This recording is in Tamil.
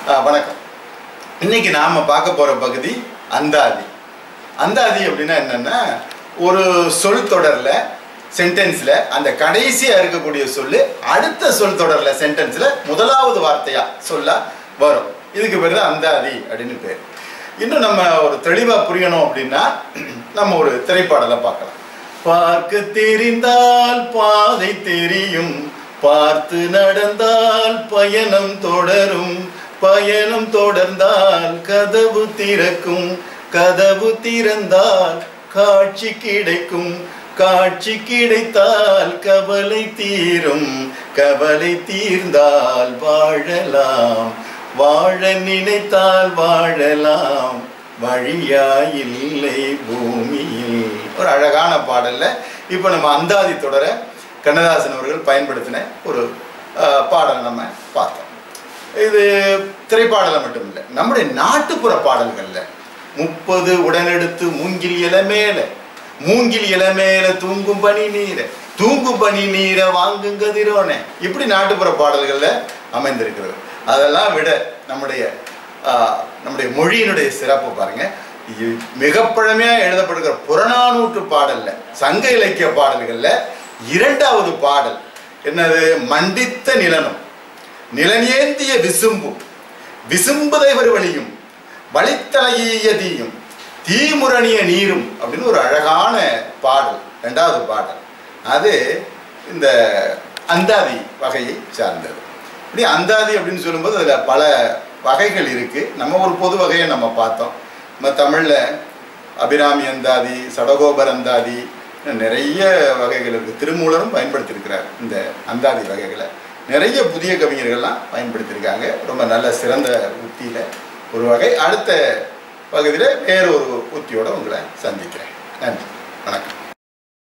ஆ, வணக்கம் இன்னைக்கு நாம பார்க்க போற பகுதி அந்தாதி அந்தாதி அப்படின்னா என்னன்னா ஒரு சொல் தொடர்ல சென்டென்ஸ்ல அந்த கடைசியா இருக்கக்கூடிய சொல்லு அடுத்த சொல் தொடர்ல சென்டென்ஸ்ல முதலாவது வார்த்தையா சொல்ல வரும் இதுக்கு பேர் தான் அந்தாதி அப்படின்னு பேர் இன்னும் நம்ம ஒரு தெளிவா புரியணும் அப்படின்னா நம்ம ஒரு திரைப்பாடலை பார்க்கலாம் பார்க்க தெரிந்தால் பாதை தெரியும் பார்த்து நடந்தால் பயணம் தொடரும் பயணம் தொடர்ந்தால் கதவு திறக்கும் கதவு திறந்தால் காட்சி கிடைக்கும் காட்சி கிடைத்தால் கவலை தீரும் கவலை தீர்ந்தால் வாழலாம் வாழ நினைத்தால் வாழலாம் வழியாயில்லை பூமியில் ஒரு அழகான பாடல்ல இப்போ நம்ம அந்தாதி தொடர கண்ணதாசன் அவர்கள் பயன்படுத்தின ஒரு அஹ், பாடல் நம்ம பார்த்தோம் இது திரைப்பாடலை மட்டும் இல்லை நம்முடைய நாட்டுப்புற பாடல்கள்ல முப்பது உடனெடுத்து மூங்கில் இளமேல மூங்கில் இளமேல தூங்கும் பனி நீரை தூங்கும் பனி நீரை வாங்கும் கதிரோனே இப்படி நாட்டுப்புற பாடல்கள்ல அமைந்திருக்கிறது அதெல்லாம் விட நம்முடைய ஆஹ், நம்முடைய மொழியினுடைய சிறப்பு பாருங்க இது மிக பழமையா எழுதப்படுகிற புறநானூற்று பாடல்ல சங்க இலக்கிய பாடல்கள்ல இரண்டாவது பாடல் என்னது மண்டித்த நிலனும் நிலனேந்திய விசும்பும் விசும்புதைவர் வழியும் வழித்தலைய தீயும் தீமுரணிய நீரும் அப்படின்னு ஒரு அழகான பாடல் ரெண்டாவது பாடல் அது இந்த அந்தாதி வகையை சார்ந்தது இப்படி அந்தாதி அப்படின்னு சொல்லும்போது அதில் பல வகைகள் இருக்கு நம்ம ஒரு பொது வகையை நம்ம பார்த்தோம் நம்ம தமிழில் அபிராமி அந்தாதி சடகோபர் அந்தாதி நிறைய வகைகள் இருக்கு திருமூலரும் பயன்படுத்தியிருக்கிறார் இந்த அந்தாதி வகைகளை நிறைய புதிய கவிஞர்கள்லாம் பயன்படுத்தியிருக்காங்க ரொம்ப நல்ல சிறந்த உத்தியில் ஒரு வகை அடுத்த பகுதியில் வேறு ஒரு உத்தியோட உங்களை சந்திக்கிறேன் நன்றி வணக்கம்